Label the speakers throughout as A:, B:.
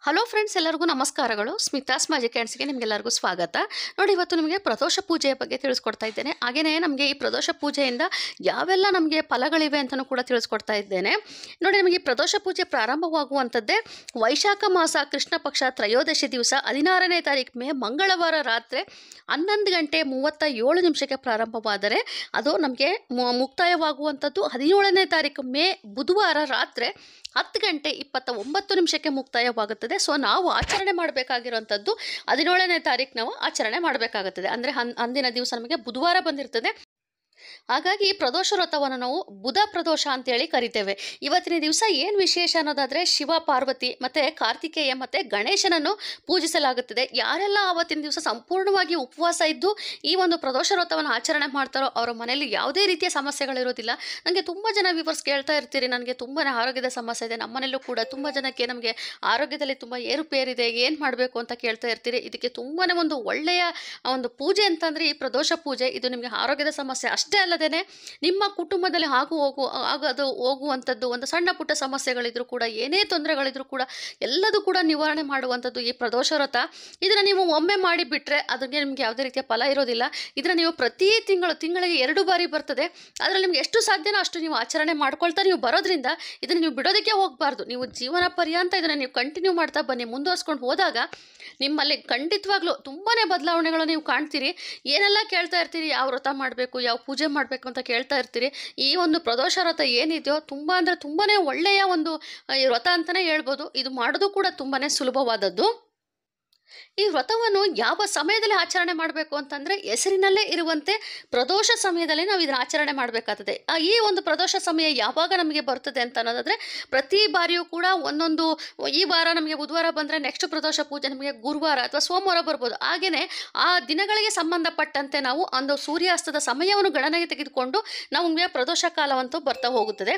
A: hello friends ಎಲ್ಲರಿಗೂ ನಮಸ್ಕಾರಗಳು Smitha's magic ಹ್ಯಾಂಡ್ಸ್ಗೆ ನಿಮಗೆಲ್ಲರಿಗೂ ಸ್ವಾಗತ ನೋಡಿ ಇವತ್ತು ನಿಮಗೆ ಪ್ರದೋಷ ಪೂಜೆಯ ಬಗ್ಗೆ ತಿಳಿಸ್ಕೊಡ್ತಾ ಇದ್ದೇನೆ ಹಾಗೆಯೇ ನಮಗೆ ಈ ಪ್ರದೋಷ ಪೂಜೆಯಿಂದ ಯಾವೆಲ್ಲ ನಮಗೆ ಫಲಗಳಿವೆ ಅಂತಲೂ ಕೂಡ ತಿಳಿಸ್ಕೊಡ್ತಾ ಇದ್ದೇನೆ ನೋಡಿ ನಮಗೆ ಈ ಪ್ರದೋಷ ಪೂಜೆ ಪ್ರಾರಂಭವಾಗುವಂಥದ್ದೇ ವೈಶಾಖ ಮಾಸ ಕೃಷ್ಣ ಪಕ್ಷ ತ್ರಯೋದಶಿ ದಿವಸ ಹದಿನಾರನೇ ತಾರೀಕು ಮೇ ಮಂಗಳವಾರ ರಾತ್ರಿ ಹನ್ನೊಂದು ಗಂಟೆ ಮೂವತ್ತ ಏಳು ನಿಮಿಷಕ್ಕೆ ಪ್ರಾರಂಭವಾದರೆ ಅದು ನಮಗೆ ಮು- ಮುಕ್ತಾಯವಾಗುವಂಥದ್ದು ಹದಿನೇಳನೇ ತಾರೀಕು ಮೇ ಬುಧವಾರ ರಾತ್ರಿ ಹತ್ತು ಗಂಟೆ ಇಪ್ಪತ್ತ ಒಂಬತ್ತು ನಿಮಿಷಕ್ಕೆ ಮುಕ್ತಾಯವಾಗುತ್ತದೆ ಸೊ ನಾವು ಆಚರಣೆ ಮಾಡಬೇಕಾಗಿರುವಂಥದ್ದು ಹದಿನೇಳನೇ ತಾರೀಕು ನಾವು ಆಚರಣೆ ಮಾಡಬೇಕಾಗುತ್ತದೆ ಅಂದರೆ ಹನ್ ಅಂದಿನ ದಿವಸ ನಮಗೆ ಬುಧವಾರ ಬಂದಿರ್ತದೆ ಹಾಗಾಗಿ ಈ ಪ್ರದೋಷ ವ್ರತವನ್ನು ನಾವು ಬುಧ ಪ್ರದೋಷ ಅಂತೇಳಿ ಕರಿತೇವೆ ಇವತ್ತಿನ ದಿವಸ ಏನು ವಿಶೇಷ ಅನ್ನೋದಾದರೆ ಶಿವ ಪಾರ್ವತಿ ಮತ್ತು ಕಾರ್ತಿಕೇಯ ಮತ್ತು ಗಣೇಶನನ್ನು ಪೂಜಿಸಲಾಗುತ್ತದೆ ಯಾರೆಲ್ಲ ಆವತ್ತಿನ ದಿವಸ ಸಂಪೂರ್ಣವಾಗಿ ಉಪವಾಸ ಇದ್ದು ಈ ಒಂದು ಪ್ರದೋಷ ವ್ರತವನ್ನು ಆಚರಣೆ ಮಾಡ್ತಾರೋ ಅವರ ಮನೆಯಲ್ಲಿ ಯಾವುದೇ ರೀತಿಯ ಸಮಸ್ಯೆಗಳಿರೋದಿಲ್ಲ ನನಗೆ ತುಂಬ ಜನ ವಿವರ್ಸ್ ಕೇಳ್ತಾ ಇರ್ತೀರಿ ನನಗೆ ತುಂಬಾ ಆರೋಗ್ಯದ ಸಮಸ್ಯೆ ಇದೆ ನಮ್ಮನೆಯಲ್ಲೂ ಕೂಡ ತುಂಬ ಜನಕ್ಕೆ ನಮಗೆ ಆರೋಗ್ಯದಲ್ಲಿ ತುಂಬ ಏರುಪೇರಿದೆ ಏನು ಮಾಡಬೇಕು ಅಂತ ಕೇಳ್ತಾ ಇರ್ತೀರಿ ಇದಕ್ಕೆ ತುಂಬಾ ಒಂದು ಒಳ್ಳೆಯ ಒಂದು ಪೂಜೆ ಅಂತಂದರೆ ಈ ಪ್ರದೋಷ ಪೂಜೆ ಇದು ನಿಮಗೆ ಆರೋಗ್ಯದ ಸಮಸ್ಯೆ ಅಷ್ಟೇ ಅಲ್ಲದೆ ನಿಮ್ಮ ಕುಟುಂಬದಲ್ಲಿ ಆಗು ಹೋಗು ಆಗೋದು ಹೋಗುವಂಥದ್ದು ಒಂದು ಸಣ್ಣ ಪುಟ್ಟ ಸಮಸ್ಯೆಗಳಿದ್ರು ಕೂಡ ಏನೇ ತೊಂದರೆಗಳಿದ್ರು ಕೂಡ ಎಲ್ಲದೂ ಕೂಡ ನಿವಾರಣೆ ಮಾಡುವಂಥದ್ದು ಈ ಪ್ರದೋಷ ವ್ರತ ಇದನ್ನು ನೀವು ಒಮ್ಮೆ ಮಾಡಿಬಿಟ್ರೆ ಅದಕ್ಕೆ ನಿಮಗೆ ಯಾವುದೇ ರೀತಿಯ ಫಲ ಇರೋದಿಲ್ಲ ಇದನ್ನು ನೀವು ಪ್ರತಿ ತಿಂಗಳು ತಿಂಗಳಿಗೆ ಎರಡು ಬಾರಿ ಬರ್ತದೆ ಅದರಲ್ಲಿ ನಿಮ್ಗೆ ಎಷ್ಟು ಸಾಧ್ಯನೋ ಅಷ್ಟು ನೀವು ಆಚರಣೆ ಮಾಡ್ಕೊಳ್ತಾ ನೀವು ಬರೋದ್ರಿಂದ ಇದನ್ನು ನೀವು ಬಿಡೋದಕ್ಕೆ ಹೋಗಬಾರ್ದು ನೀವು ಜೀವನ ಪರ್ಯಂತ ಇದನ್ನು ನೀವು ಕಂಟಿನ್ಯೂ ಮಾಡ್ತಾ ಬನ್ನಿ ಮುಂದುವರ್ಸ್ಕೊಂಡು ಹೋದಾಗ ನಿಮ್ಮಲ್ಲಿ ಖಂಡಿತವಾಗ್ಲೂ ತುಂಬಾ ಬದಲಾವಣೆಗಳು ನೀವು ಕಾಣ್ತೀರಿ ಏನೆಲ್ಲ ಕೇಳ್ತಾ ಇರ್ತೀರಿ ಯಾವ ವ್ರತ ಮಾಡಬೇಕು ಯಾವ ಪೂಜೆ ಮಾಡಬೇಕು ಅಂತ ಕೇಳ್ತಾ ಇರ್ತೀರಿ ಈ ಒಂದು ಪ್ರದೋಷ ವ್ರತ ಏನಿದೆಯೋ ತುಂಬ ಅಂದರೆ ತುಂಬಾ ಒಳ್ಳೆಯ ಒಂದು ಆ, ಈ ವ್ರತ ಅಂತಲೇ ಹೇಳ್ಬೋದು ಇದು ಮಾಡೋದು ಕೂಡ ತುಂಬಾ ಸುಲಭವಾದದ್ದು ಈ ವ್ರತವನ್ನು ಯಾವ ಸಮಯದಲ್ಲಿ ಆಚರಣೆ ಮಾಡಬೇಕು ಅಂತಂದರೆ ಹೆಸರಿನಲ್ಲೇ ಇರುವಂತೆ ಪ್ರದೋಷ ಸಮಯದಲ್ಲಿ ನಾವು ಇದನ್ನು ಆಚರಣೆ ಮಾಡಬೇಕಾಗ್ತದೆ ಆ, ಈ ಒಂದು ಪ್ರದೋಷ ಸಮಯ ಯಾವಾಗ ನಮಗೆ ಬರ್ತದೆ ಅಂತ ಅನ್ನೋದಾದರೆ ಪ್ರತಿ ಬಾರಿಯೂ ಕೂಡ ಒಂದೊಂದು ಈ ವಾರ ನಮಗೆ ಬುಧವಾರ ಬಂದರೆ ನೆಕ್ಸ್ಟ್ ಪ್ರದೋಷ ಪೂಜೆ ನಮಗೆ ಗುರುವಾರ ಅಥವಾ ಸೋಮವಾರ ಬರ್ಬೋದು ಹಾಗೆಯೇ ಆ ದಿನಗಳಿಗೆ ಸಂಬಂಧಪಟ್ಟಂತೆ ನಾವು ಒಂದು ಸೂರ್ಯಾಸ್ತದ ಸಮಯವನ್ನು ಗಣನೆಗೆ ತೆಗೆದುಕೊಂಡು ನಮಗೆ ಪ್ರದೋಷ ಕಾಲವಂತೂ ಬರ್ತಾ ಹೋಗುತ್ತದೆ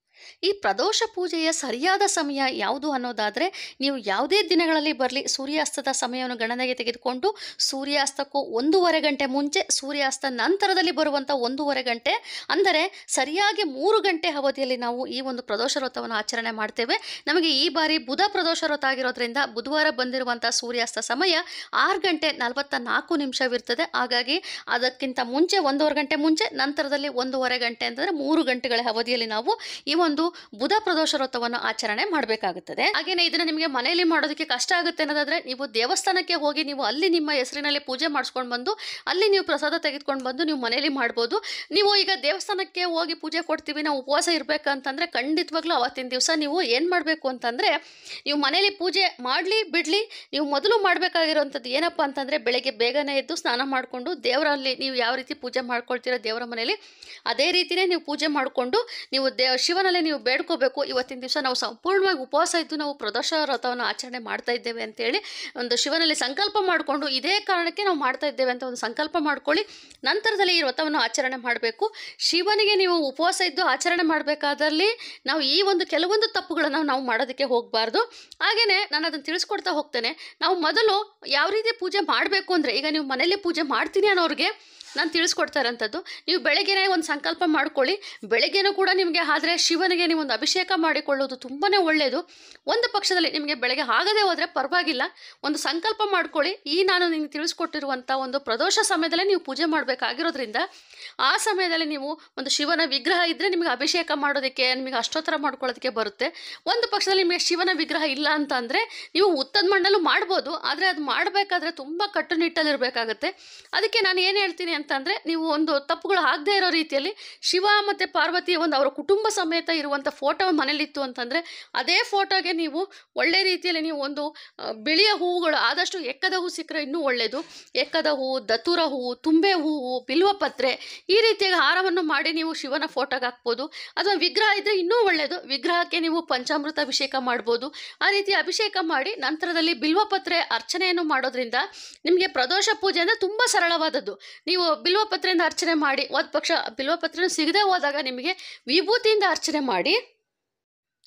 A: ಈ ಪ್ರದೋಷ ಪೂಜೆಯ ಸರಿಯಾದ ಸಮಯ ಯಾವುದು ಅನ್ನೋದಾದರೆ ನೀವು ಯಾವುದೇ ದಿನಗಳಲ್ಲಿ ಬರಲಿ ಸೂರ್ಯಾಸ್ತದ ಸಮಯವನ್ನು ಗಣನೆಗೆ ತೆಗೆದುಕೊಂಡು ಸೂರ್ಯಾಸ್ತಕ್ಕೂ ಒಂದೂವರೆ ಗಂಟೆ ಮುಂಚೆ ಸೂರ್ಯಾಸ್ತ ನಂತರದಲ್ಲಿ ಬರುವಂಥ ಒಂದೂವರೆ ಗಂಟೆ ಅಂದರೆ ಸರಿಯಾಗಿ ಮೂರು ಗಂಟೆ ಅವಧಿಯಲ್ಲಿ ನಾವು ಈ ಒಂದು ಪ್ರದೋಷ ವ್ರತವನ್ನು ಆಚರಣೆ ಮಾಡ್ತೇವೆ ನಮಗೆ ಈ ಬಾರಿ ಬುಧ ಪ್ರದೋಷ ವ್ರತ ಆಗಿರೋದ್ರಿಂದ ಬುಧವಾರ ಬಂದಿರುವಂಥ ಸೂರ್ಯಾಸ್ತ ಸಮಯ ಆರು ಗಂಟೆ ನಲವತ್ತ ನಾಲ್ಕು ನಿಮಿಷವಿರ್ತದೆ ಹಾಗಾಗಿ ಅದಕ್ಕಿಂತ ಮುಂಚೆ ಒಂದೂವರೆ ಗಂಟೆ ಮುಂಚೆ ನಂತರದಲ್ಲಿ ಒಂದೂವರೆ ಗಂಟೆ ಅಂತಂದರೆ ಮೂರು ಗಂಟೆಗಳ ಅವಧಿಯಲ್ಲಿ ನಾವು ಈ ಒಂದು ಬುಧ ಪ್ರದೋಷ ವ್ರತವನ್ನು ಆಚರಣೆ ಮಾಡಬೇಕಾಗುತ್ತದೆ ಹಾಗೇನೆ ಇದನ್ನ ನಿಮಗೆ ಮನೆಯಲ್ಲಿ ಮಾಡೋದಕ್ಕೆ ಕಷ್ಟ ಆಗುತ್ತೆ ಅನ್ನೋದಾದ್ರೆ ನೀವು ದೇವಸ್ಥಾನಕ್ಕೆ ಹೋಗಿ ನೀವು ಅಲ್ಲಿ ನಿಮ್ಮ ಹೆಸರಿನಲ್ಲಿ ಪೂಜೆ ಮಾಡಿಸ್ಕೊಂಡು ಬಂದು ಅಲ್ಲಿ ನೀವು ಪ್ರಸಾದ ತೆಗೆದುಕೊಂಡು ಬಂದು ನೀವು ಮನೆಯಲ್ಲಿ ಮಾಡ್ಬೋದು ನೀವು ಈಗ ದೇವಸ್ಥಾನಕ್ಕೆ ಹೋಗಿ ಪೂಜೆ ಕೊಡ್ತೀವಿ ನಾವು ಉಪವಾಸ ಇರಬೇಕಂತಂದ್ರೆ ಖಂಡಿತವಾಗ್ಲೂ ಅವತ್ತಿನ ದಿವಸ ನೀವು ಏನು ಮಾಡಬೇಕು ಅಂತಂದರೆ ನೀವು ಮನೇಲಿ ಪೂಜೆ ಮಾಡಲಿ ಬಿಡಲಿ ನೀವು ಮೊದಲು ಮಾಡಬೇಕಾಗಿರೋಂಥದ್ದು ಏನಪ್ಪ ಅಂತಂದರೆ ಬೆಳಗ್ಗೆ ಬೇಗನೆ ಎದ್ದು ಸ್ನಾನ ಮಾಡಿಕೊಂಡು ದೇವರಲ್ಲಿ ನೀವು ಯಾವ ರೀತಿ ಪೂಜೆ ಮಾಡ್ಕೊಳ್ತೀರೋ ದೇವರ ಮನೆಯಲ್ಲಿ ಅದೇ ರೀತಿಯೇ ನೀವು ಪೂಜೆ ಮಾಡಿಕೊಂಡು ನೀವು ದೇವ ಶಿವನಲ್ಲಿ ನೀವು ಬೇಡ್ಕೋಬೇಕು ಇವತ್ತಿನ ದಿವಸ ನಾವು ಸಂಪೂರ್ಣವಾಗಿ ಉಪವಾಸ ಇದ್ದು ನಾವು ಪ್ರದೋಷ ವ್ರತವನ್ನು ಆಚರಣೆ ಮಾಡ್ತಾ ಇದ್ದೇವೆ ಅಂತೇಳಿ ಒಂದು ಶಿವನಲ್ಲಿ ಸಂಕಲ್ಪ ಮಾಡಿಕೊಂಡು ಇದೇ ಕಾರಣಕ್ಕೆ ನಾವು ಮಾಡ್ತಾ ಇದ್ದೇವೆ ಅಂತ ಒಂದು ಸಂಕಲ್ಪ ಮಾಡ್ಕೊಳ್ಳಿ ನಂತರದಲ್ಲಿ ಈ ವ್ರತವನ್ನು ಆಚರಣೆ ಮಾಡಬೇಕು ಶಿವನಿಗೆ ನೀವು ಉಪವಾಸ ಇದ್ದು ಆಚರಣೆ ಮಾಡಬೇಕಾದಲ್ಲಿ ನಾವು ಈ ಒಂದು ಕೆಲವೊಂದು ತಪ್ಪುಗಳನ್ನು ನಾವು ಮಾಡೋದಕ್ಕೆ ಹೋಗಬಾರ್ದು ಹಾಗೆಯೇ ನಾನು ಅದನ್ನು ತಿಳಿಸ್ಕೊಡ್ತಾ ಹೋಗ್ತೇನೆ ನಾವು ಮೊದಲು ಯಾವ ರೀತಿ ಪೂಜೆ ಮಾಡಬೇಕು ಅಂದರೆ ಈಗ ನೀವು ಮನೇಲಿ ಪೂಜೆ ಮಾಡ್ತೀನಿ ಅನ್ನೋರಿಗೆ ನಾನು ತಿಳಿಸ್ಕೊಡ್ತಾ ಇರೋಂಥದ್ದು ನೀವು ಬೆಳಗ್ಗೆನೇ ಒಂದು ಸಂಕಲ್ಪ ಮಾಡ್ಕೊಳ್ಳಿ ಬೆಳಗ್ಗೆನೂ ಕೂಡ ನಿಮಗೆ ಆದರೆ ಶಿವನಿಗೆ ನೀವು ಒಂದು ಅಭಿಷೇಕ ಮಾಡಿಕೊಳ್ಳೋದು ತುಂಬಾ ಒಳ್ಳೆಯದು ಒಂದು ಪಕ್ಷದಲ್ಲಿ ನಿಮಗೆ ಬೆಳಗ್ಗೆ ಆಗದೆ ಹೋದರೆ ಪರವಾಗಿಲ್ಲ ಒಂದು ಸಂಕಲ್ಪ ಮಾಡ್ಕೊಳ್ಳಿ ಈ ನಾನು ನಿಮಗೆ ತಿಳಿಸ್ಕೊಟ್ಟಿರುವಂಥ ಒಂದು ಪ್ರದೋಷ ಸಮಯದಲ್ಲೇ ನೀವು ಪೂಜೆ ಮಾಡಬೇಕಾಗಿರೋದ್ರಿಂದ ಆ ಸಮಯದಲ್ಲಿ ನೀವು ಒಂದು ಶಿವನ ವಿಗ್ರಹ ಇದ್ದರೆ ನಿಮಗೆ ಅಭಿಷೇಕ ಮಾಡೋದಕ್ಕೆ ನಿಮಗೆ ಅಷ್ಟೋತ್ತರ ಮಾಡ್ಕೊಳ್ಳೋದಕ್ಕೆ ಬರುತ್ತೆ ಒಂದು ಪಕ್ಷದಲ್ಲಿ ನಿಮಗೆ ಶಿವನ ವಿಗ್ರಹ ಇಲ್ಲ ಅಂತ ಅಂದರೆ ನೀವು ಉತ್ತದ ಮಣ್ಣಲ್ಲೂ ಮಾಡ್ಬೋದು ಆದರೆ ಅದು ಮಾಡಬೇಕಾದ್ರೆ ತುಂಬ ಕಟ್ಟುನಿಟ್ಟಲ್ಲಿರಬೇಕಾಗತ್ತೆ ಅದಕ್ಕೆ ನಾನು ಏನು ಹೇಳ್ತೀನಿ ಅಂತಂದರೆ ನೀವು ಒಂದು ತಪ್ಪುಗಳು ಆಗದೇ ಇರೋ ರೀತಿಯಲ್ಲಿ ಶಿವ ಮತ್ತು ಪಾರ್ವತಿ ಒಂದು ಅವರ ಕುಟುಂಬ ಸಮೇತ ಇರುವಂಥ ಫೋಟೋ ಮನೇಲಿತ್ತು ಅಂತಂದರೆ ಅದೇ ಫೋಟೋಗೆ ನೀವು ಒಳ್ಳೆ ರೀತಿಯಲ್ಲಿ ನೀವು ಒಂದು ಆ, ಬಿಳಿಯ ಹೂವುಗಳು ಆದಷ್ಟು ಎಕ್ಕದ ಹೂ ಸಿಕ್ಕರೆ ಇನ್ನೂ ಒಳ್ಳೆಯದು ಎಕ್ಕದ ಹೂವು ದತ್ತೂರ ಹೂವು ತುಂಬೆ ಹೂವು ಬಿಲ್ವಪತ್ರೆ ಈ ರೀತಿಯ ಹಾರವನ್ನು ಮಾಡಿ ನೀವು ಶಿವನ ಫೋಟೋಗೆ ಹಾಕ್ಬೋದು ಅಥವಾ ವಿಗ್ರಹ ಇದ್ದರೆ ಇನ್ನೂ ಒಳ್ಳೆಯದು ವಿಗ್ರಹಕ್ಕೆ ನೀವು ಪಂಚಾಮೃತ ಅಭಿಷೇಕ ಮಾಡ್ಬೋದು ಆ ರೀತಿ ಅಭಿಷೇಕ ಮಾಡಿ ನಂತರದಲ್ಲಿ ಬಿಲ್ವಪತ್ರೆ ಅರ್ಚನೆಯನ್ನು ಮಾಡೋದ್ರಿಂದ ನಿಮಗೆ ಪ್ರದೋಷ ಪೂಜೆ ಅಂದರೆ ತುಂಬ ಸರಳವಾದದ್ದು ನೀವು ಬಿಲ್ವಪತ್ರೆಯಿಂದ ಅರ್ಚನೆ ಮಾಡಿ ಒಂದು ಪಕ್ಷ ಬಿಲ್ವಪತ್ರೆ ಸಿಗದೆ ಹೋದಾಗ ನಿಮಗೆ ವಿಭೂತಿಯಿಂದ ಅರ್ಚನೆ ಮಾಡಿ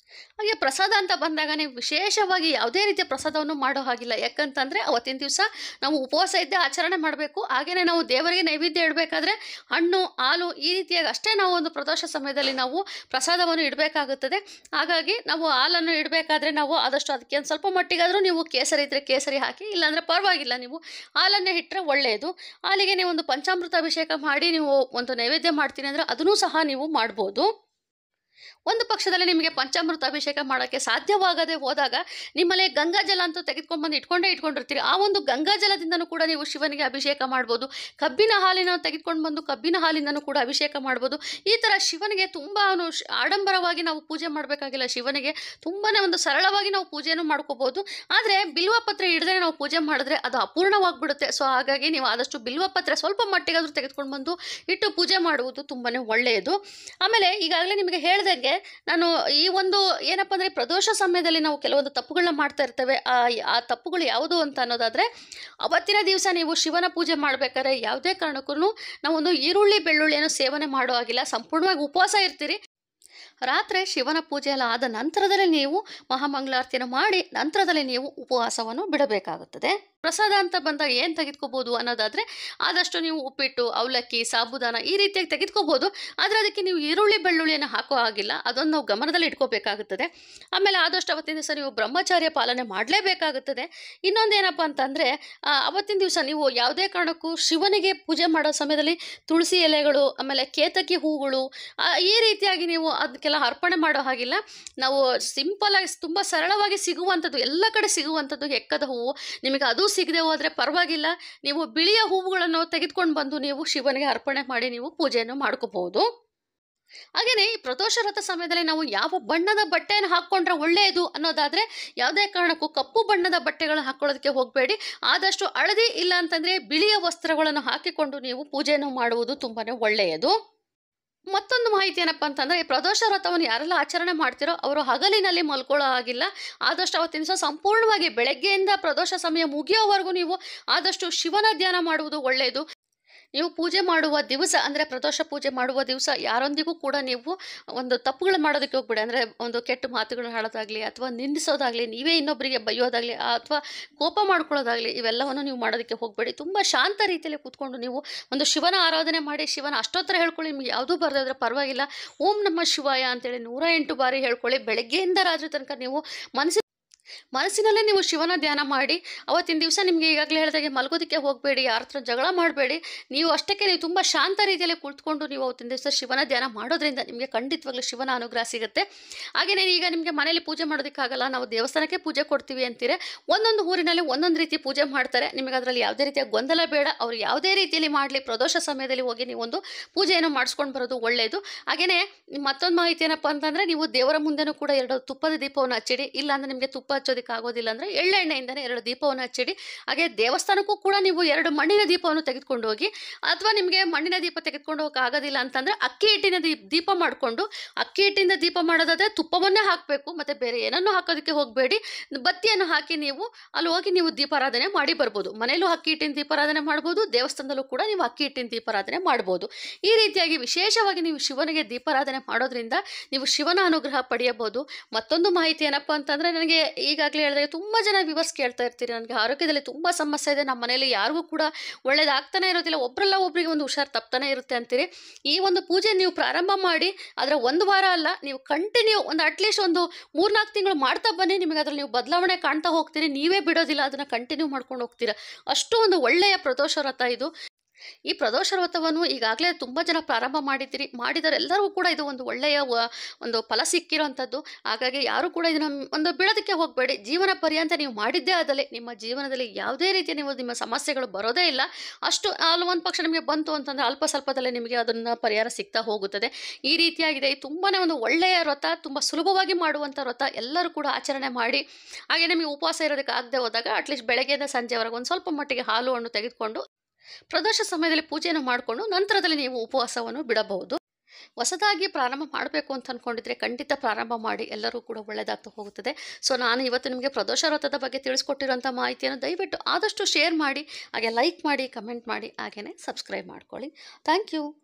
A: ಹಾಗೆ ಪ್ರಸಾದ ಅಂತ ಬಂದಾಗ ನೀವು ವಿಶೇಷವಾಗಿ ಯಾವುದೇ ರೀತಿಯ ಪ್ರಸಾದವನ್ನು ಮಾಡೋ ಹಾಗಿಲ್ಲ ಯಾಕಂತಂದರೆ ಅವತ್ತಿನ ದಿವಸ ನಾವು ಉಪವಾಸ ಇದ್ದೇ ಆಚರಣೆ ಮಾಡಬೇಕು ಹಾಗೆಯೇ ನಾವು ದೇವರಿಗೆ ನೈವೇದ್ಯ ಇಡಬೇಕಾದ್ರೆ ಹಣ್ಣು ಹಾಲು ಈ ರೀತಿಯಾಗಿ ಅಷ್ಟೇ ನಾವು ಒಂದು ಪ್ರದೋಷ ಸಮಯದಲ್ಲಿ ನಾವು ಪ್ರಸಾದವನ್ನು ಇಡಬೇಕಾಗುತ್ತದೆ ಹಾಗಾಗಿ ನಾವು ಹಾಲನ್ನು ಇಡಬೇಕಾದ್ರೆ ನಾವು ಆದಷ್ಟು ಅದಕ್ಕೆ ಒಂದು ಸ್ವಲ್ಪ ಮಟ್ಟಿಗಾದರೂ ನೀವು ಕೇಸರಿ ಇದ್ದರೆ ಕೇಸರಿ ಹಾಕಿ ಇಲ್ಲಾಂದರೆ ಪರವಾಗಿಲ್ಲ ನೀವು ಹಾಲನ್ನೇ ಇಟ್ಟರೆ ಒಳ್ಳೆಯದು ಹಾಲಿಗೆ ನೀವು ಒಂದು ಪಂಚಾಮೃತ ಅಭಿಷೇಕ ಮಾಡಿ ನೀವು ಒಂದು ನೈವೇದ್ಯ ಮಾಡ್ತೀನಿ ಅಂದರೆ ಅದನ್ನೂ ಸಹ ನೀವು ಮಾಡ್ಬೋದು ಒಂದು ಪಕ್ಷದಲ್ಲಿ ನಿಮಗೆ ಪಂಚಾಮೃತ ಅಭಿಷೇಕ ಮಾಡೋಕ್ಕೆ ಸಾಧ್ಯವಾಗದೆ ಹೋದಾಗ ನಿಮ್ಮಲ್ಲಿ ಗಂಗಾಜಲ ಅಂತೂ ತೆಗೆದುಕೊಂಡು ಬಂದು ಇಟ್ಕೊಂಡೇ ಇಟ್ಕೊಂಡಿರ್ತೀರಿ ಆ ಒಂದು ಗಂಗಾಜಲದಿಂದನೂ ಕೂಡ ನೀವು ಶಿವನಿಗೆ ಅಭಿಷೇಕ ಮಾಡ್ಬೋದು ಕಬ್ಬಿನ ಹಾಲಿನ ತೆಗೆದುಕೊಂಡು ಬಂದು ಕಬ್ಬಿನ ಹಾಲಿಂದನೂ ಕೂಡ ಅಭಿಷೇಕ ಮಾಡ್ಬೋದು ಈ ಥರ ಶಿವನಿಗೆ ತುಂಬ ಅವನು ಶ್- ಆಡಂಬರವಾಗಿ ನಾವು ಪೂಜೆ ಮಾಡಬೇಕಾಗಿಲ್ಲ ಶಿವನಿಗೆ ತುಂಬಾ ಒಂದು ಸರಳವಾಗಿ ನಾವು ಪೂಜೆಯನ್ನು ಮಾಡ್ಕೋಬೋದು ಆದರೆ ಬಿಲ್ವಪತ್ರೆ ಹಿಡ್ದೇ ನಾವು ಪೂಜೆ ಮಾಡಿದ್ರೆ ಅದು ಅಪೂರ್ಣವಾಗಿಬಿಡುತ್ತೆ ಸೊ ಹಾಗಾಗಿ ನೀವು ಆದಷ್ಟು ಬಿಲ್ವಪತ್ರೆ ಸ್ವಲ್ಪ ಮಟ್ಟಿಗಾದರೂ ತೆಗೆದುಕೊಂಡು ಬಂದು ಇಟ್ಟು ಪೂಜೆ ಮಾಡುವುದು ತುಂಬಾ ಒಳ್ಳೆಯದು ಆಮೇಲೆ ಈಗಾಗಲೇ ನಿಮಗೆ ಹೇಳ್ದಂಗೆ ನಾನು ಈ ಒಂದು ಏನಪ್ಪ ಅಂದರೆ ಪ್ರದೋಷ ಸಮಯದಲ್ಲಿ ನಾವು ಕೆಲವೊಂದು ತಪ್ಪುಗಳನ್ನ ಮಾಡ್ತಾ ಇರ್ತೇವೆ ಆ ಆ ತಪ್ಪುಗಳು ಯಾವುದು ಅಂತ ಅನ್ನೋದಾದರೆ ಅವತ್ತಿನ ದಿವಸ ನೀವು ಶಿವನ ಪೂಜೆ ಮಾಡಬೇಕಾದ್ರೆ ಯಾವುದೇ ಕಾರಣಕ್ಕೂ ನಾವೊಂದು ಈರುಳ್ಳಿ ಬೆಳ್ಳುಳ್ಳಿಯನ್ನು ಸೇವನೆ ಮಾಡೋ ಹಾಗಿಲ್ಲ ಸಂಪೂರ್ಣವಾಗಿ ಉಪವಾಸ ಇರ್ತೀರಿ ರಾತ್ರಿ ಶಿವನ ಪೂಜೆ ಎಲ್ಲ ಆದ ನಂತರದಲ್ಲೇ ನೀವು ಮಹಾಮಂಗಳಾರತಿಯನ್ನು ಮಾಡಿ ನಂತರದಲ್ಲಿ ನೀವು ಉಪವಾಸವನ್ನು ಬಿಡಬೇಕಾಗುತ್ತದೆ ಪ್ರಸಾದ ಅಂತ ಬಂದಾಗ ಏನು ತೆಗೆದುಕೋಬೋದು ಅನ್ನೋದಾದರೆ ಆದಷ್ಟು ನೀವು ಉಪ್ಪಿಟ್ಟು ಅವಲಕ್ಕಿ ಸಾಬುದಾನ ಈ ರೀತಿಯಾಗಿ ತೆಗೆದುಕೋಬೋದು ಆದರೆ ಅದಕ್ಕೆ ನೀವು ಈರುಳ್ಳಿ ಬೆಳ್ಳುಳ್ಳಿಯನ್ನು ಹಾಕೋ ಹಾಗಿಲ್ಲ ಅದನ್ನು ನಾವು ಗಮನದಲ್ಲಿ ಇಟ್ಕೋಬೇಕಾಗುತ್ತದೆ ಆಮೇಲೆ ಆದಷ್ಟು ಅವತ್ತಿನ ದಿವಸ ನೀವು ಬ್ರಹ್ಮಚಾರ್ಯ ಪಾಲನೆ ಮಾಡಲೇಬೇಕಾಗುತ್ತದೆ ಇನ್ನೊಂದು ಏನಪ್ಪ ಅಂತಂದರೆ ಅವತ್ತಿನ ದಿವಸ ನೀವು ಯಾವುದೇ ಕಾರಣಕ್ಕೂ ಶಿವನಿಗೆ ಪೂಜೆ ಮಾಡೋ ಸಮಯದಲ್ಲಿ ತುಳಸಿ ಎಲೆಗಳು ಆಮೇಲೆ ಕೇತಕಿ ಹೂಗಳು ಆ, ಈ ರೀತಿಯಾಗಿ ನೀವು ಅದಕ್ಕೆಲ್ಲ ಅರ್ಪಣೆ ಮಾಡೋ ಹಾಗಿಲ್ಲ ನಾವು ಸಿಂಪಲಾಗಿ ತುಂಬ ಸರಳವಾಗಿ ಸಿಗುವಂಥದ್ದು ಎಲ್ಲ ಕಡೆ ಸಿಗುವಂಥದ್ದು ಎಕ್ಕದ ಹೂವು ನಿಮಗೆ ಅದು ಸಿಗದೆ ಹೋದರೆ ಪರವಾಗಿಲ್ಲ ನೀವು ಬಿಳಿಯ ಹೂವುಗಳನ್ನು ತೆಗೆದುಕೊಂಡು ಬಂದು ನೀವು ಶಿವನಿಗೆ ಅರ್ಪಣೆ ಮಾಡಿ ನೀವು ಪೂಜೆಯನ್ನು ಮಾಡ್ಕೋಬಹುದು ಹಾಗೆಯೇ ಈ ಪ್ರದೋಷ ವ್ರತ ಸಮಯದಲ್ಲಿ ನಾವು ಯಾವ ಬಣ್ಣದ ಬಟ್ಟೆಯನ್ನು ಹಾಕ್ಕೊಂಡ್ರೆ ಒಳ್ಳೆಯದು ಅನ್ನೋದಾದರೆ ಯಾವುದೇ ಕಾರಣಕ್ಕೂ ಕಪ್ಪು ಬಣ್ಣದ ಬಟ್ಟೆಗಳನ್ನು ಹಾಕ್ಕೊಳ್ಳೋದಕ್ಕೆ ಹೋಗಬೇಡಿ ಆದಷ್ಟು ಹಳದಿ ಇಲ್ಲ ಅಂತಂದರೆ ಬಿಳಿಯ ವಸ್ತ್ರಗಳನ್ನು ಹಾಕಿಕೊಂಡು ನೀವು ಪೂಜೆಯನ್ನು ಮಾಡುವುದು ತುಂಬಾ ಒಳ್ಳೆಯದು ಮತ್ತೊಂದು ಮಾಹಿತಿ ಏನಪ್ಪ ಅಂತಂದರೆ ಈ ಪ್ರದೋಷ ವ್ರತವನ್ನು ಯಾರೆಲ್ಲ ಆಚರಣೆ ಮಾಡ್ತಿರೋ ಅವರು ಹಗಲಿನಲ್ಲಿ ಮಲ್ಕೊಳ್ಳೋ ಹಾಗಿಲ್ಲ ಆದಷ್ಟು ಅವತ್ತಿನ ದಿವಸ ಸಂಪೂರ್ಣವಾಗಿ ಬೆಳಗ್ಗೆಯಿಂದ ಪ್ರದೋಷ ಸಮಯ ಮುಗಿಯೋವರೆಗೂ ನೀವು ಆದಷ್ಟು ಶಿವನ ಧ್ಯಾನ ಮಾಡುವುದು ಒಳ್ಳೆಯದು ನೀವು ಪೂಜೆ ಮಾಡುವ ದಿವಸ ಅಂದರೆ ಪ್ರದೋಷ ಪೂಜೆ ಮಾಡುವ ದಿವಸ ಯಾರೊಂದಿಗೂ ಕೂಡ ನೀವು ಒಂದು ತಪ್ಪುಗಳು ಮಾಡೋದಕ್ಕೆ ಹೋಗ್ಬೇಡಿ ಅಂದರೆ ಒಂದು ಕೆಟ್ಟ ಮಾತುಗಳು ಹೇಳೋದಾಗಲಿ ಅಥವಾ ನಿಂದಿಸೋದಾಗಲಿ ನೀವೇ ಇನ್ನೊಬ್ಬರಿಗೆ ಬೈಯೋದಾಗಲಿ ಅಥವಾ ಕೋಪ ಮಾಡ್ಕೊಳ್ಳೋದಾಗಲಿ ಇವೆಲ್ಲವನ್ನು ನೀವು ಮಾಡೋದಕ್ಕೆ ಹೋಗಬೇಡಿ ತುಂಬ ಶಾಂತ ರೀತಿಯಲ್ಲಿ ಕೂತ್ಕೊಂಡು ನೀವು ಒಂದು ಶಿವನ ಆರಾಧನೆ ಮಾಡಿ ಶಿವನ ಅಷ್ಟೋತ್ತರ ಹೇಳ್ಕೊಳ್ಳಿ ನಿಮ್ಗೆ ಯಾವುದೂ ಬರದಿದ್ರೆ ಪರವಾಗಿಲ್ಲ ಓಂ ನಮ್ಮ ಶಿವಾಯ ಅಂತೇಳಿ ನೂರ ಎಂಟು ಬಾರಿ ಹೇಳ್ಕೊಳ್ಳಿ ಬೆಳಗ್ಗೆಯಿಂದ ರಾತ್ರಿ ತನಕ ನೀವು ಮನಸ್ಸಿನ ಮನಸ್ಸಿನಲ್ಲೇ ನೀವು ಶಿವನ ಧ್ಯಾನ ಮಾಡಿ ಅವತ್ತಿನ ದಿವಸ ನಿಮಗೆ ಈಗಾಗಲೇ ಹೇಳಿದಾಗೆ ಮಲಗೋದಕ್ಕೆ ಹೋಗಬೇಡಿ ಯಾರ ಹತ್ರ ಜಗಳ ಮಾಡಬೇಡಿ ನೀವು ಅಷ್ಟಕ್ಕೆ ನೀವು ತುಂಬ ಶಾಂತ ರೀತಿಯಲ್ಲಿ ಕುಳಿತುಕೊಂಡು ನೀವು ಅವತ್ತಿನ ದಿವಸ ಶಿವನ ಧ್ಯಾನ ಮಾಡೋದ್ರಿಂದ ನಿಮಗೆ ಖಂಡಿತವಾಗ್ಲೂ ಶಿವನ ಅನುಗ್ರಹ ಸಿಗುತ್ತೆ ಹಾಗೆಯೇ ಈಗ ನಿಮಗೆ ಮನೇಲಿ ಪೂಜೆ ಮಾಡೋದಕ್ಕಾಗಲ್ಲ ನಾವು ದೇವಸ್ಥಾನಕ್ಕೆ ಪೂಜೆ ಕೊಡ್ತೀವಿ ಅಂತೀರೆ ಒಂದೊಂದು ಊರಿನಲ್ಲಿ ಒಂದೊಂದು ರೀತಿ ಪೂಜೆ ಮಾಡ್ತಾರೆ ನಿಮಗೆ ಅದರಲ್ಲಿ ಯಾವುದೇ ರೀತಿಯ ಗೊಂದಲ ಬೇಡ ಅವರು ಯಾವುದೇ ರೀತಿಯಲ್ಲಿ ಮಾಡಲಿ ಪ್ರದೋಷ ಸಮಯದಲ್ಲಿ ಹೋಗಿ ನೀವು ಒಂದು ಪೂಜೆಯನ್ನು ಮಾಡಿಸ್ಕೊಂಡು ಬರೋದು ಒಳ್ಳೆಯದು ಹಾಗೆಯೇ ಮತ್ತೊಂದು ಮಾಹಿತಿ ಏನಪ್ಪ ಅಂತಂದರೆ ನೀವು ದೇವರ ಮುಂದೆನೂ ಕೂಡ ಎರಡು ತುಪ್ಪದ ದೀಪವನ್ನು ಹಚ್ಚಿಡಿ ಇಲ್ಲಾಂದರೆ ನಿಮಗೆ ತುಪ್ಪ ಹಚ್ಚೋದಕ್ಕೆ ಆಗೋದಿಲ್ಲ ಅಂದರೆ ಎಳ್ಳೆಣ್ಣೆಯಿಂದನೇ ಎರಡು ದೀಪವನ್ನು ಹಚ್ಚಿಡಿ ಹಾಗೆ ದೇವಸ್ಥಾನಕ್ಕೂ ಕೂಡ ನೀವು ಎರಡು ಮಣ್ಣಿನ ದೀಪವನ್ನು ತೆಗೆದುಕೊಂಡು ಹೋಗಿ ಅಥವಾ ನಿಮಗೆ ಮಣ್ಣಿನ ದೀಪ ತೆಗೆದುಕೊಂಡು ಹೋಗಕ್ಕೆ ಆಗೋದಿಲ್ಲ ಅಂತಂದರೆ ಅಕ್ಕಿ ಹಿಟ್ಟಿನ ದೀಪ ದೀಪ ಮಾಡಿಕೊಂಡು ಅಕ್ಕಿ ಹಿಟ್ಟಿಂದ ದೀಪ ಮಾಡೋದಾದರೆ ತುಪ್ಪವನ್ನೇ ಹಾಕಬೇಕು ಮತ್ತು ಬೇರೆ ಏನನ್ನೂ ಹಾಕೋದಕ್ಕೆ ಹೋಗಬೇಡಿ ಬತ್ತಿಯನ್ನು ಹಾಕಿ ನೀವು ಅಲ್ಲಿ ಹೋಗಿ ನೀವು ದೀಪಾರಾಧನೆ ಮಾಡಿ ಬರ್ಬೋದು ಮನೇಲೂ ಅಕ್ಕಿ ಹಿಟ್ಟಿನ ದೀಪಾರಾಧನೆ ಮಾಡ್ಬೋದು ದೇವಸ್ಥಾನದಲ್ಲೂ ಕೂಡ ನೀವು ಅಕ್ಕಿ ಹಿಟ್ಟಿನ ದೀಪಾರಾಧನೆ ಮಾಡ್ಬೋದು ಈ ರೀತಿಯಾಗಿ ವಿಶೇಷವಾಗಿ ನೀವು ಶಿವನಿಗೆ ದೀಪಾರಾಧನೆ ಮಾಡೋದ್ರಿಂದ ನೀವು ಶಿವನ ಅನುಗ್ರಹ ಪಡೆಯಬಹುದು ಮತ್ತೊಂದು ಮಾಹಿತಿ ಏನಪ್ಪ ಅಂತಂದರೆ ನನಗೆ ಈಗಾಗಲೇ ಹೇಳಿದ್ರೆ ತುಂಬ ಜನ ವಿವರ್ಸ್ ಕೇಳ್ತಾ ಇರ್ತೀರಿ ನನಗೆ ಆರೋಗ್ಯದಲ್ಲಿ ತುಂಬ ಸಮಸ್ಯೆ ಇದೆ ನಮ್ಮ ಮನೇಲಿ ಯಾರಿಗೂ ಕೂಡ ಒಳ್ಳೇದಾಗ್ತಾನೆ ಇರೋದಿಲ್ಲ ಒಬ್ಬರಲ್ಲ ಒಬ್ಬರಿಗೆ ಒಂದು ಹುಷಾರು ತಪ್ತಾನೆ ಇರುತ್ತೆ ಅಂತೀರಿ ಈ ಒಂದು ಪೂಜೆ ನೀವು ಪ್ರಾರಂಭ ಮಾಡಿ ಅದರ ಒಂದು ವಾರ ಅಲ್ಲ ನೀವು ಕಂಟಿನ್ಯೂ ಒಂದು ಅಟ್ಲೀಸ್ಟ್ ಒಂದು ಮೂರ್ನಾಲ್ಕು ತಿಂಗಳು ಮಾಡ್ತಾ ಬನ್ನಿ ನಿಮಗೆ ಅದರಲ್ಲಿ ನೀವು ಬದಲಾವಣೆ ಕಾಣ್ತಾ ಹೋಗ್ತೀರಿ ನೀವೇ ಬಿಡೋದಿಲ್ಲ ಅದನ್ನು ಕಂಟಿನ್ಯೂ ಮಾಡ್ಕೊಂಡು ಹೋಗ್ತೀರಾ ಅಷ್ಟು ಒಂದು ಒಳ್ಳೆಯ ಪ್ರದೋಷ ವ್ರತ ಇದು ಈ ಪ್ರದೋಷ ವ್ರತವನ್ನು ಈಗಾಗಲೇ ತುಂಬ ಜನ ಪ್ರಾರಂಭ ಮಾಡಿದ್ದೀರಿ ಮಾಡಿದರೆಲ್ಲರಿಗೂ ಕೂಡ ಇದು ಒಂದು ಒಳ್ಳೆಯ ವ- ಒಂದು ಫಲ ಸಿಕ್ಕಿರೋವಂಥದ್ದು ಹಾಗಾಗಿ ಯಾರು ಕೂಡ ಇದನ್ನು ಒಂದು ಬಿಡೋದಕ್ಕೆ ಹೋಗಬೇಡಿ ಜೀವನ ಪರ್ಯಂತ ನೀವು ಮಾಡಿದ್ದೇ ಆದಲ್ಲಿ ನಿಮ್ಮ ಜೀವನದಲ್ಲಿ ಯಾವುದೇ ರೀತಿಯ ನೀವು ನಿಮ್ಮ ಸಮಸ್ಯೆಗಳು ಬರೋದೇ ಇಲ್ಲ ಅಷ್ಟು ಅಲ್ಲಿ ಒಂದು ಪಕ್ಷ ನಿಮಗೆ ಬಂತು ಅಂತಂದರೆ ಅಲ್ಪ ಸ್ವಲ್ಪದಲ್ಲೇ ನಿಮಗೆ ಅದನ್ನು ಪರಿಹಾರ ಸಿಗ್ತಾ ಹೋಗುತ್ತದೆ ಈ ರೀತಿಯಾಗಿದೆ ಇದು ತುಂಬಾ ಒಂದು ಒಳ್ಳೆಯ ವ್ರತ ತುಂಬ ಸುಲಭವಾಗಿ ಮಾಡುವಂಥ ವ್ರತ ಎಲ್ಲರೂ ಕೂಡ ಆಚರಣೆ ಮಾಡಿ ಹಾಗೆ ನಿಮಗೆ ಉಪವಾಸ ಇರೋದಕ್ಕೆ ಆಗದೆ ಹೋದಾಗ ಅಟ್ಲೀಸ್ಟ್ ಬೆಳಗ್ಗೆಯಿಂದ ಸಂಜೆವರೆಗೆ ಒಂದು ಸ್ವಲ್ಪ ಮಟ್ಟಿಗೆ ಹಾಲು ಹಣ್ಣು ತೆಗೆದುಕೊಂಡು ಪ್ರದೋಷ ಸಮಯದಲ್ಲಿ ಪೂಜೆಯನ್ನು ಮಾಡಿಕೊಂಡು ನಂತರದಲ್ಲಿ ನೀವು ಉಪವಾಸವನ್ನು ಬಿಡಬಹುದು ಹೊಸದಾಗಿ ಪ್ರಾರಂಭ ಮಾಡಬೇಕು ಅಂತ ಅಂದ್ಕೊಂಡಿದ್ರೆ ಖಂಡಿತ ಪ್ರಾರಂಭ ಮಾಡಿ ಎಲ್ಲರೂ ಕೂಡ ಒಳ್ಳೆಯದಾಗ್ತಾ ಹೋಗುತ್ತದೆ ಸೊ ನಾನು ಇವತ್ತು ನಿಮಗೆ ಪ್ರದೋಷ ವ್ರತದ ಬಗ್ಗೆ ತಿಳಿಸ್ಕೊಟ್ಟಿರೋಂಥ ಮಾಹಿತಿಯನ್ನು ದಯವಿಟ್ಟು ಆದಷ್ಟು ಶೇರ್ ಮಾಡಿ ಹಾಗೆ ಲೈಕ್ ಮಾಡಿ ಕಮೆಂಟ್ ಮಾಡಿ ಹಾಗೆಯೇ ಸಬ್ಸ್ಕ್ರೈಬ್ ಮಾಡ್ಕೊಳ್ಳಿ ಥ್ಯಾಂಕ್ ಯು